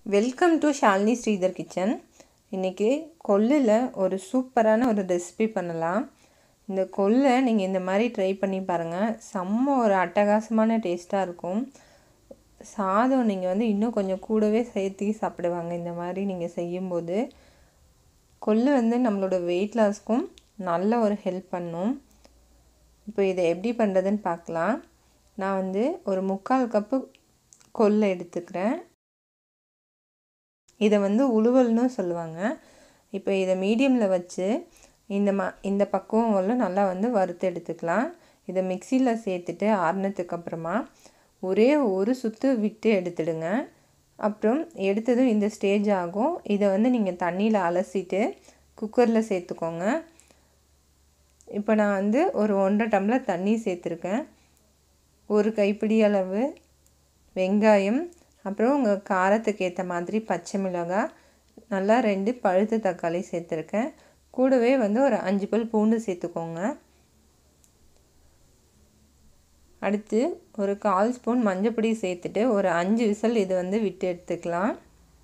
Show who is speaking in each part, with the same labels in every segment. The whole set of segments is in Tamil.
Speaker 1: welcome to Shalini Sridhar kitchen இன்றைக்கி கொல்லில் ஒரு சூப்பரான ஒரு ரெசிபி பண்ணலாம் இந்த கொல்லை நீங்கள் இந்த மாதிரி ட்ரை பண்ணி பாருங்கள் செம்ம ஒரு அட்டகாசமான டேஸ்ட்டாக இருக்கும் சாதம் நீங்கள் வந்து இன்னும் கொஞ்சம் கூடவே சேர்த்து சாப்பிடுவாங்க இந்த மாதிரி நீங்கள் செய்யும்போது கொள்ளு வந்து நம்மளோட வெயிட் லாஸ்க்கும் நல்ல ஒரு ஹெல்ப் பண்ணும் இப்போ இதை எப்படி பண்ணுறதுன்னு பார்க்கலாம் நான் வந்து ஒரு முக்கால் கப்பு கொள்ளை எடுத்துக்கிறேன் இதை வந்து உழுவல்னு சொல்லுவாங்க இப்போ இதை மீடியமில் வச்சு இந்த ம இந்த பக்குவம் உள்ள நல்லா வந்து வறுத்து எடுத்துக்கலாம் இதை மிக்சியில் சேர்த்துட்டு ஆறுனதுக்கு அப்புறமா ஒரே ஒரு சுற்று விட்டு எடுத்துடுங்க அப்புறம் எடுத்ததும் இந்த ஸ்டேஜ் ஆகும் இதை வந்து நீங்கள் தண்ணியில் அலசிட்டு குக்கரில் சேர்த்துக்கோங்க இப்போ நான் வந்து ஒரு ஒன்றரை டம்ளர் தண்ணி சேர்த்துருக்கேன் ஒரு கைப்பிடி அளவு வெங்காயம் அப்புறம் உங்கள் காரத்துக்கு ஏற்ற மாதிரி பச்சை மிளகாய் நல்லா ரெண்டு பழுத்த தக்காளி சேர்த்துருக்கேன் கூடவே வந்து ஒரு அஞ்சு பல் பூண்டு சேர்த்துக்கோங்க அடுத்து ஒரு கால் ஸ்பூன் மஞ்சப்பொடி சேர்த்துட்டு ஒரு அஞ்சு விசல் இது வந்து விட்டு எடுத்துக்கலாம்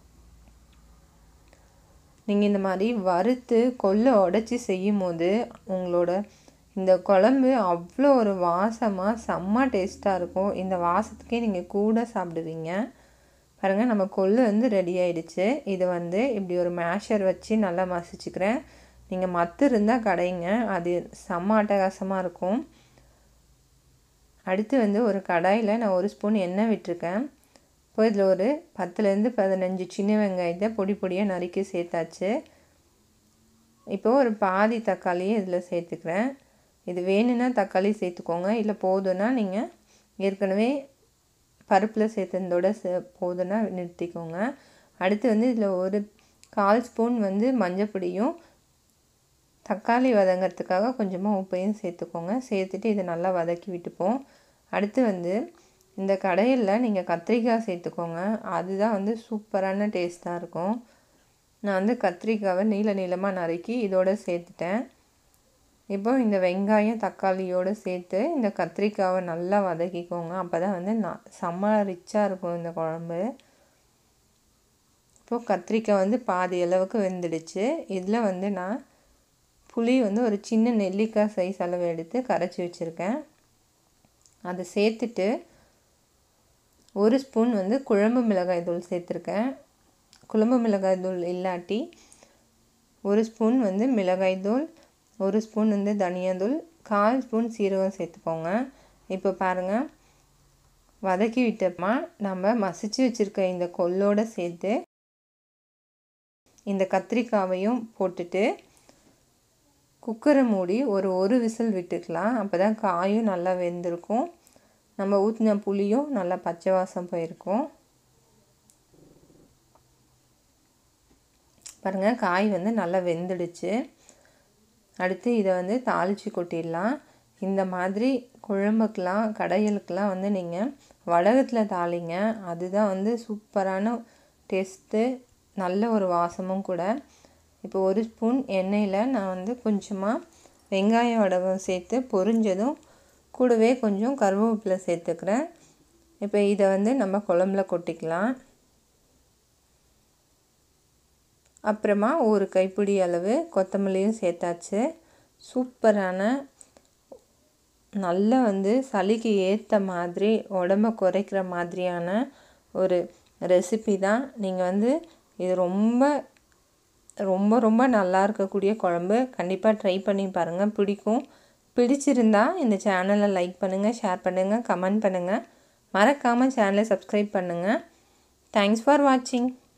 Speaker 1: நீங்கள் இந்த மாதிரி வறுத்து கொல்லை உடச்சி செய்யும் போது உங்களோட இந்த குழம்பு அவ்வளோ ஒரு வாசமாக செம்ம டேஸ்ட்டாக இருக்கும் இந்த வாசத்துக்கே நீங்கள் கூட சாப்பிடுவீங்க பாருங்கள் நம்ம கொள்ளு வந்து ரெடி ஆயிடுச்சு இது வந்து இப்படி ஒரு மேஷர் வச்சு நல்லா மசிச்சுக்கிறேன் நீங்கள் மத்து இருந்தால் கடைங்க அது செம்ம அட்டகாசமாக இருக்கும் அடுத்து வந்து ஒரு கடாயில் நான் ஒரு ஸ்பூன் எண்ணெய் விட்டுருக்கேன் இப்போ இதில் ஒரு பத்துலேருந்து பதினஞ்சு சின்ன வெங்காயத்தை பொடி பொடியாக நறுக்கி சேர்த்தாச்சு இப்போ ஒரு பாதி தக்காளியை இதில் சேர்த்துக்கிறேன் இது வேணும்னா தக்காளி சேர்த்துக்கோங்க இல்லை போதும்னா நீங்கள் ஏற்கனவே பருப்பில் சேர்த்ததோட சே போதும்னா நிறுத்திக்கோங்க அடுத்து வந்து இதில் ஒரு கால் ஸ்பூன் வந்து மஞ்சப்பொடியும் தக்காளி வதங்கிறதுக்காக கொஞ்சமாக உப்பையும் சேர்த்துக்கோங்க சேர்த்துட்டு இதை நல்லா வதக்கி விட்டுப்போம் அடுத்து வந்து இந்த கடையில் நீங்கள் கத்திரிக்காய் சேர்த்துக்கோங்க அதுதான் வந்து சூப்பரான டேஸ்ட்டாக இருக்கும் நான் வந்து கத்திரிக்காவை நீள நீளமாக நறுக்கி இதோடு சேர்த்துட்டேன் இப்போ இந்த வெங்காயம் தக்காளியோடு சேர்த்து இந்த கத்திரிக்காவை நல்லா வதக்கிக்கோங்க அப்போ தான் வந்து நான் செம்ம ரிச்சாக இருக்கும் இந்த குழம்பு இப்போது கத்திரிக்காய் வந்து பாதி அளவுக்கு வெந்துடுச்சு இதில் வந்து நான் புளி வந்து ஒரு சின்ன நெல்லிக்காய் சைஸ் அளவு எடுத்து கரைச்சி வச்சுருக்கேன் அதை சேர்த்துட்டு ஒரு ஸ்பூன் வந்து குழம்பு மிளகாய் தூள் சேர்த்துருக்கேன் குழம்பு மிளகாய் தூள் இல்லாட்டி ஒரு ஸ்பூன் வந்து மிளகாய் தூள் ஒரு ஸ்பூன் வந்து தனியாத்தூள் கால் ஸ்பூன் சீரகம் சேர்த்துக்கோங்க இப்போ பாருங்கள் வதக்கி விட்டோமா நம்ம மசிச்சு வச்சுருக்க இந்த கொல்லோடு சேர்த்து இந்த கத்திரிக்காவையும் போட்டுட்டு குக்கரை மூடி ஒரு ஒரு விசில் விட்டுக்கலாம் அப்போ தான் காயும் நல்லா வெந்திருக்கும் நம்ம ஊற்றின புளியும் நல்லா பச்சை வாசம் போயிருக்கும் பாருங்கள் காய் வந்து நல்லா வெந்துடுச்சு அடுத்து இதை வந்து தாளித்து கொட்டிடலாம் இந்த மாதிரி குழம்புக்கெலாம் கடைகளுக்கெலாம் வந்து நீங்கள் வடகத்தில் தாளிங்க அதுதான் வந்து சூப்பரான டேஸ்ட்டு நல்ல ஒரு வாசமும் கூட இப்போ ஒரு ஸ்பூன் எண்ணெயில் நான் வந்து கொஞ்சமாக வெங்காய வடகம் சேர்த்து பொரிஞ்சதும் கூடவே கொஞ்சம் கருவேப்பிலை சேர்த்துக்கிறேன் இப்போ இதை வந்து நம்ம குழம்புல கொட்டிக்கலாம் அப்புறமா ஒரு கைப்பிடி அளவு கொத்தமல்லியும் சேர்த்தாச்சு சூப்பரான நல்ல வந்து சளிக்கு ஏற்ற மாதிரி உடம்ப குறைக்கிற மாதிரியான ஒரு ரெசிபி தான் நீங்கள் வந்து இது ரொம்ப ரொம்ப ரொம்ப நல்லா இருக்கக்கூடிய குழம்பு கண்டிப்பாக ட்ரை பண்ணி பாருங்கள் பிடிக்கும் பிடிச்சிருந்தா இந்த சேனலை லைக் பண்ணுங்கள் ஷேர் பண்ணுங்கள் கமெண்ட் பண்ணுங்கள் மறக்காமல் சேனலை சப்ஸ்கிரைப் பண்ணுங்கள் தேங்க்ஸ் ஃபார் வாட்சிங்